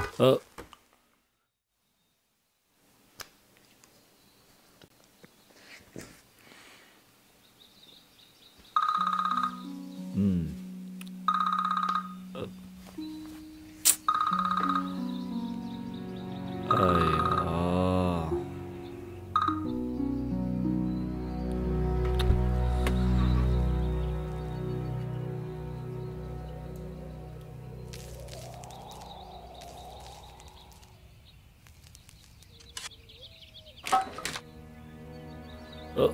ಅ, ಹ್ಮ್ ಅ, ಅಯ್ಯೋ ಅ,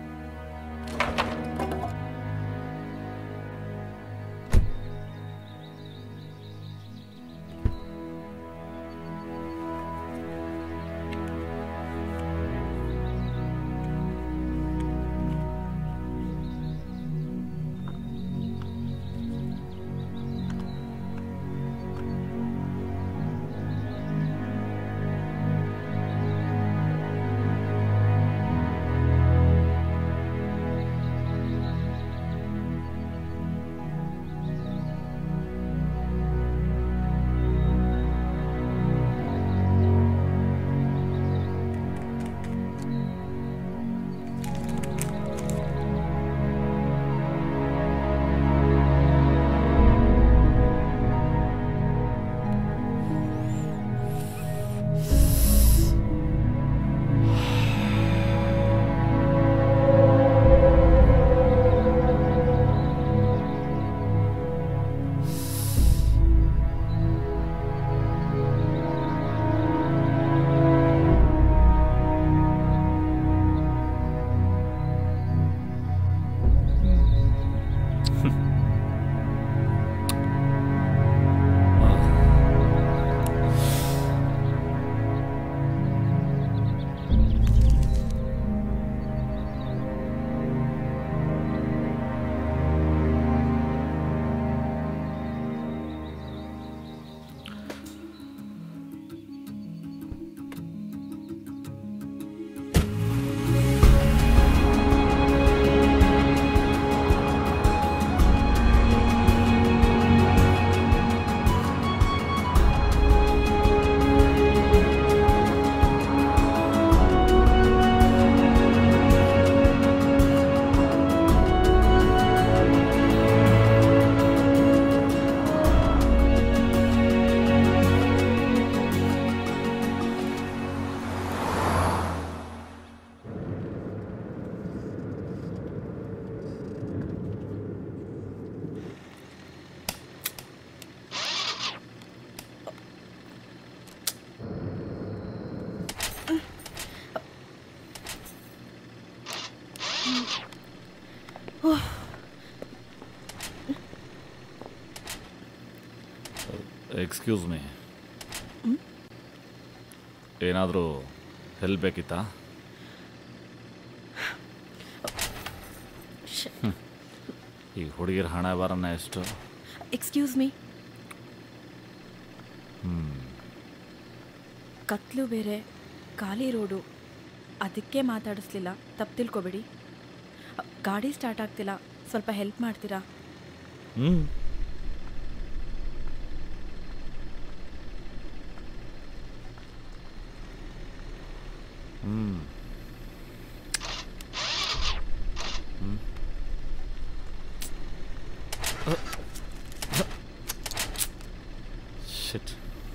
ಎಕ್ಸ್ಕ್ಯೂಸ್ ಮೀ ಏನಾದರೂ ಹೆಲ್ಪ್ ಬೇಕಿತ್ತಾ ಹ್ಮ್. ಈ ಹುಡುಗಿರ ಹಣ ಬರನ್ನ ಎಷ್ಟು ಎಕ್ಸ್ಕ್ಯೂಸ್ ಮೀ ಕತ್ಲು ಬೇರೆ ಖಾಲಿ ರೋಡು ಅದಕ್ಕೆ ಮಾತಾಡಿಸ್ಲಿಲ್ಲ ತಪ್ಪು ತಿಳ್ಕೊಬೇಡಿ ಗಾಡಿ ಸ್ಟಾರ್ಟ್ ಆಗ್ತಿಲ್ಲ ಸ್ವಲ್ಪ ಹೆಲ್ಪ್ ಮಾಡ್ತೀರಾ ಹ್ಞೂ ಹ್ಞೂ ಶಿಟ್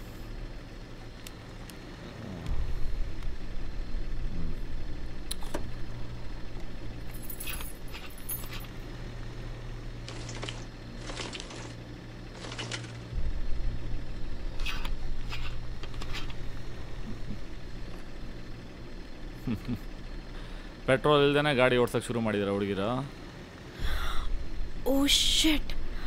ಪೆಟ್ರೋಲ್ ಇಲ್ದೇನೆ ಗಾಡಿ ಓಡ್ಸಕ್ಕೆ ಶುರು ಮಾಡಿದಾರೆ ಹುಡುಗಿರ ಓ ಶೆಟ್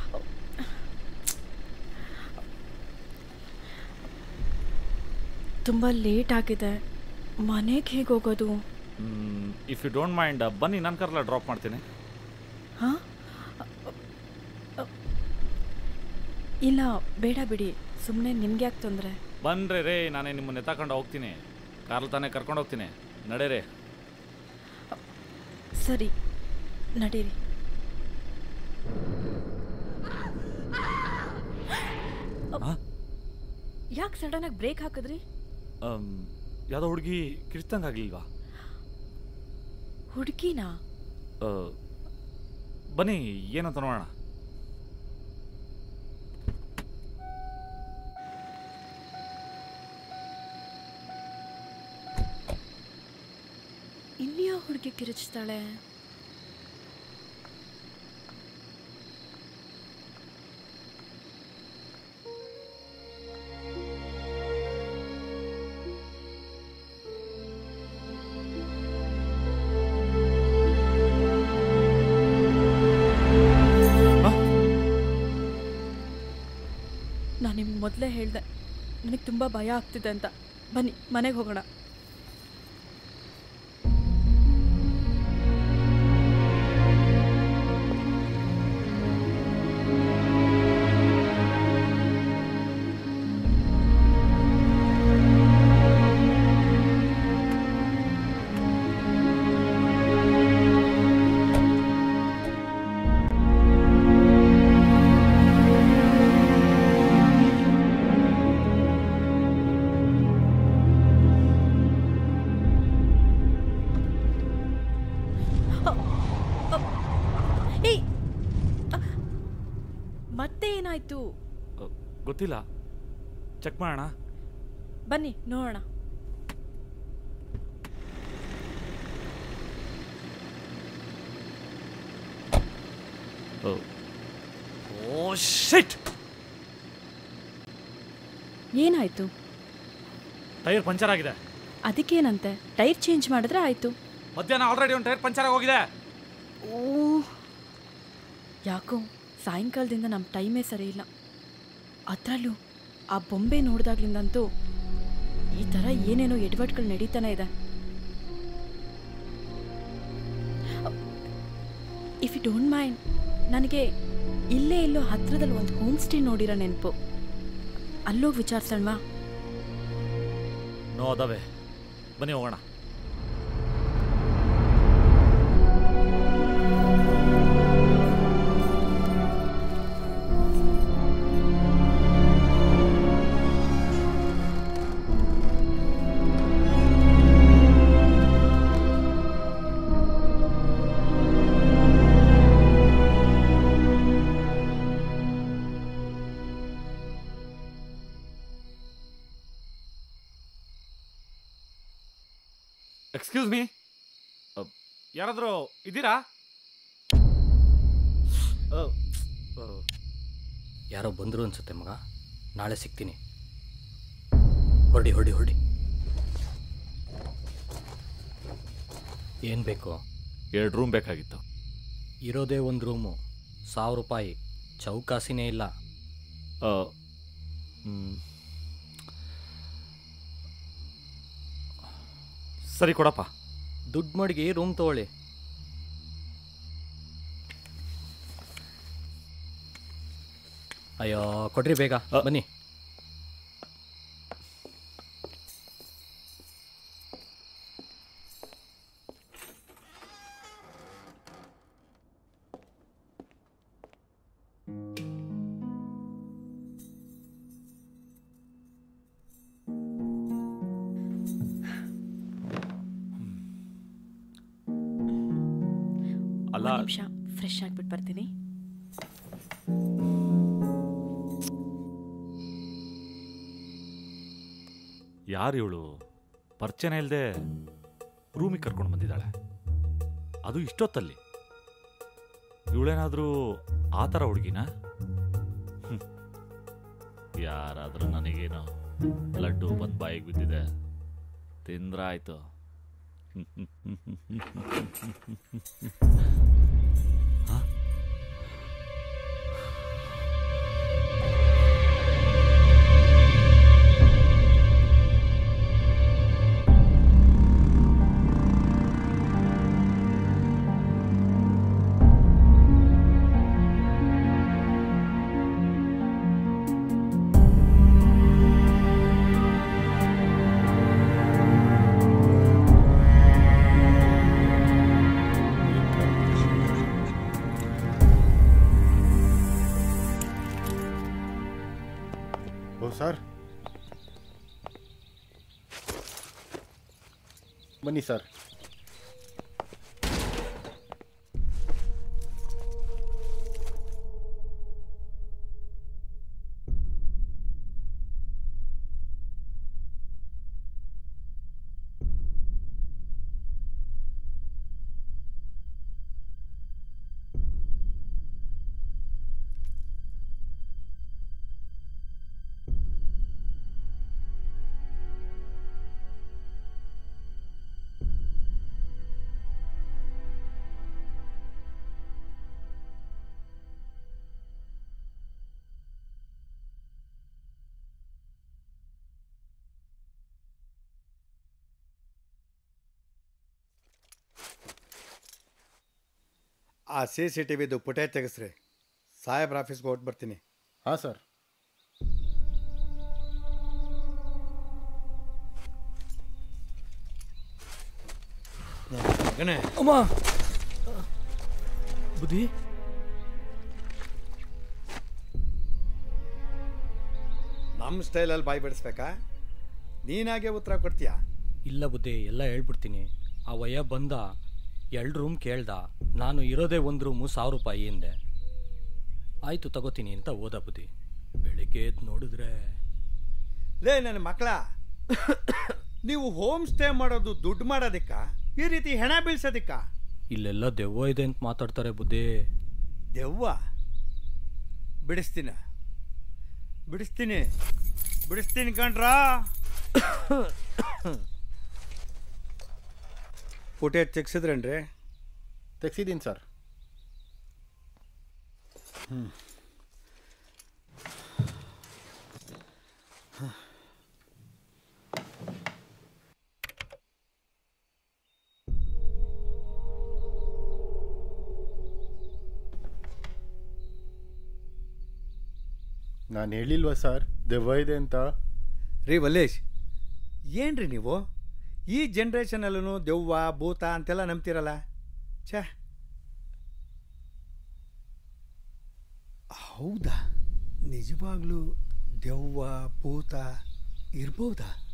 ತುಂಬ ಲೇಟ್ ಆಗಿದೆ ಮನೆಗೆ ಹೇಗೆ ಹೋಗೋದು ಇಫ್ ಯು ಡೋಂಟ್ ಮೈಂಡ್ ಬನ್ನಿ ನಾನು ಕರ್ಲ ಡ್ರಾಪ್ ಮಾಡ್ತೀನಿ ಹಾಂ ಇಲ್ಲ ಬೇಡ ಬಿಡಿ ಸುಮ್ಮನೆ ನಿಮ್ಗೆ ಯಾಕೆ ತೊಂದರೆ ಬನ್ರಿ ರೇ ನಾನೇ ನಿಮ್ಮನ್ನ ಎತ್ತಾಕೊಂಡು ಹೋಗ್ತೀನಿ ಕಾರ್ಲ್ ತಾನೇ ಕರ್ಕೊಂಡು ಹೋಗ್ತೀನಿ ನಡೆರೇ ಸರಿ ನಡೀರಿ ಯಾಕೆ ಸಡನ್ನಾಗಿ ಬ್ರೇಕ್ ಹಾಕಿದ್ರಿ ಆಮ್, ಯಾವುದೋ ಹುಡುಗಿ ಕಿರ್ಚ್ದಂಗೆ ಆಗಲಿಲ್ವಾ ಹುಡುಗಿನಾ ಬನ್ನಿ ಏನಂತ ನೋಡೋಣ ಇನ್ಯಾ ಹುಡುಗಿ ಕಿರಿಚ್ತಾಳೆ ನಾನು ನಿಮ್ಗೆ ಮೊದಲೇ ಹೇಳಿದೆ ನನಗೆ ತುಂಬ ಭಯ ಆಗ್ತಿದೆ ಅಂತ ಬನ್ನಿ ಮನೆಗೆ ಹೋಗೋಣ ಏಯ್ ಅ, ಮತ್ತೆ ಏನಾಯ್ತು ಅ, ಗೊತ್ತಿಲ್ಲ ಚೆಕ್ ಮಾಡೋಣ ಬನ್ನಿ ನೋಡೋಣ ಓ ಶಿಟ್ ಏನಾಯ್ತು ಟೈರ್ ಪಂಚರ್ ಆಗಿದೆ ಅದಕ್ಕೇನಂತೆ ಟೈರ್ ಚೇಂಜ್ ಮಾಡಿದ್ರೆ ಆಯ್ತು ಮಧ್ಯಾಹ್ನ ಆಲ್ರೆಡಿ ಒಂದು ಟೈರ್ ಪಂಚರ್ ಆಗೋಗಿದೆ ಓ ಯಾಕೋ ಸಾಯಂಕಾಲದಿಂದ ನಮ್ಮ ಟೈಮೇ ಸರಿ ಇಲ್ಲ ಅದರಲ್ಲೂ ಆ ಬೊಂಬೆ ನೋಡಿದಾಗ್ಲಿಂದಂತೂ ಈ ಥರ ಏನೇನೋ ಎಡವಟ್ಗಳು ನಡೀತಾನೆ ಇದೆ ಇಫ್ ಯು ಡೋಂಟ್ ಮೈಂಡ್ ನನಗೆ ಇಲ್ಲೇ ಎಲ್ಲೋ ಹತ್ರದಲ್ಲಿ ಒಂದು ಹೋಮ್ ಸ್ಟೇ ನೋಡಿರೋ ನೆನಪು ಅಲ್ಲೋಗಿ ವಿಚಾರಿಸೋಣವಾ ನೋ ಅದಾವೆ ಬನ್ನಿ ಹೋಗೋಣ ಎಕ್ಸ್ಕ್ಯೂಸ್ ಮೀ ಯಾರಾದರೂ ಇದ್ದೀರಾ ಅ, ಅ, ಯಾರೋ ಬಂದರು ಅನ್ಸುತ್ತೆ ಮಗ ನಾಳೆ ಸಿಗ್ತೀನಿ ಹೊರಡಿ ಹೊರಡಿ ಹೊರಡಿ ಏನು ಬೇಕು ಎರಡು ರೂಮ್ ಬೇಕಾಗಿತ್ತು ಇರೋದೇ ಒಂದು ರೂಮು ಸಾವಿರ ರೂಪಾಯಿ ಚೌಕಾಸಿನೇ ಇಲ್ಲ ಅ, ಮ್, ಸರಿ ಕೊಡಪ್ಪ ದುಡ್ಡು ಮಡಿಗೆ ರೂಮ್ ತಗೊಳ್ಳಿ ಅಯ್ಯೋ ಕೊಡ್ರಿ ಬೇಗ ಅ- ಬನ್ನಿ ಅಲ್ಲ ಒಂದು ನಿಮಿಷ ಫ್ರೆಶ್ ಆಗಿಬಿಟ್ಟು ಬರ್ತೀನಿ ಯಾರು ಇವಳು ಪರಿಚಯನೇ ಇಲ್ಲದೆ ರೂಮಿಗೆ ಕರ್ಕೊಂಡು ಬಂದಿದ್ದಾಳೆ ಅದು ಇಷ್ಟೊತ್ತಲ್ಲಿ ಇವಳೇನಾದರೂ ಆ ಥರ ಹುಡುಗಿನ ಯಾರಾದರೂ ನನಗೇನೋ ಲಡ್ಡು ಬಂದು ಬಾಯಿಗೆ ಬಿದ್ದಿದೆ ತಿಂದ್ರ ಆಯ್ತು ಹ? ಬನ್ನಿ ಸರ್ ಆ ಸಿ ಸಿ ಟಿ ವಿದು ಪುಟೆ ತೆಗೆಸ್ರಿ ಸಾಹೇಬ್ರ ಆಫೀಸ್ಗೆ ಹೊಟ್ಟು ಬರ್ತೀನಿ ಹಾಂ ಸರ್ ಮಗನೇ ಅಮ್ಮ ಬುದ್ಧಿ ನಮ್ಮ ಸ್ಟೈಲಲ್ಲಿ ಬಾಯಿ ಬಿಡಿಸ್ಬೇಕಾ ನೀನಾಗೆ ಉತ್ತರ ಕೊಡ್ತೀಯಾ ಇಲ್ಲ ಬುದ್ಧಿ ಎಲ್ಲ ಹೇಳ್ಬಿಡ್ತೀನಿ ಆ ವಯ್ಯ ಬಂದ ಎರಡು ರೂಮ್ ಕೇಳ್ದ ನಾನು ಇರೋದೇ ಒಂದು ರೂಮು ಸಾವಿರ ರೂಪಾಯಿ ಹಿಂದೆ ಆಯಿತು ತಗೋತೀನಿ ಅಂತ ಹೋದ ಬುದ್ಧಿ ಬೆಳಿಗ್ಗೆ ಎದ್ದು ನೋಡಿದ್ರೆ ಲೇ ನನ್ನ ಮಕ್ಕಳ ನೀವು ಹೋಮ್ ಸ್ಟೇ ಮಾಡೋದು ದುಡ್ಡು ಮಾಡೋದಿಕ್ಕ ಈ ರೀತಿ ಹೆಣ ಬೀಳ್ಸೋದಿಕ್ಕ ಇಲ್ಲೆಲ್ಲ ದೆವ್ವ ಇದೆ ಅಂತ ಮಾತಾಡ್ತಾರೆ ಬುದ್ಧಿ ದೆವ್ವ ಬಿಡಿಸ್ತೀನ ಬಿಡಿಸ್ತೀನಿ ಬಿಡಿಸ್ತೀನಿ ಕಣ್ರಾ ಪುಟೆ ತೆಗ್ಸಿದ್ರೇನ್ರಿ ತೆಗ್ಸಿದ್ದೀನಿ ಸರ್ ನಾನು ಹೇಳಿಲ್ವಾ ಸರ್ ದೆವ್ವ ಇದೆ ಅಂತ ರೀ ವಲ್ಲೇಶ್ ಏನ್ರಿ ನೀವು ಈ ಜನ್ರೇಷನಲ್ಲೂ ದೆವ್ವ ಭೂತ ಅಂತೆಲ್ಲ ನಂಬ್ತಿರಲ್ಲ ಛೇ ಹೌದಾ ನಿಜವಾಗ್ಲೂ ದೆವ್ವ ಭೂತ ಇರ್ಬೋದಾ